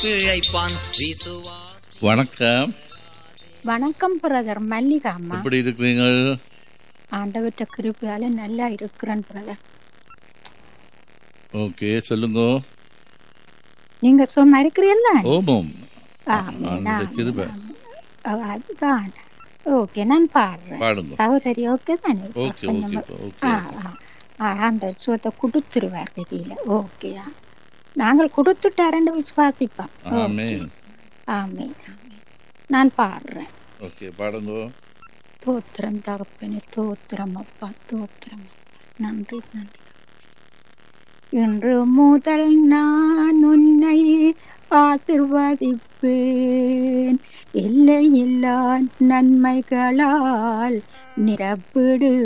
பிழைப்பான் விசுவாசி வணக்கம் வணக்கம் பிரதர் மல்லிகா அம்மா எப்படி இருக்கிறீங்க ஆண்டவற்ற கிருப்பையால நல்லா இருக்கிறேன் பிரதர் ஓகே சொல்லுங்க நீங்க சும்மா இருக்கிறீல்ல ஓமம் ஆமே, அந்த ஆமே, கிருபை ஆமே. ஓ, அதுதான் ஓகே நான் பாடுறேன் பாடுங்க சகோதரி ஓகே தானே ஓகே கொஞ்சம் ஓகே ஓகே ஆ, ஆ. ஆ, அந்த சுவத்தை கொடுத்துருவார் கதியில ஓகேயா நாங்கள் கொடுத்துட்டாரன்னு விசுவாசிப்போம் ஆமே ஆமே ஆமே நான் பாடுறேன் ஓகே பாடுங்க தோத்திரம் தகப்பனே தோத்திரம் அப்பா தோத்திரம் அப்பா. நன்றி நன்றி இன்று முதல் நான் உன்னை ஆசிர்வதிப்பேன் எல்லையில்லா நன்மைகளால் நிரப்பிடு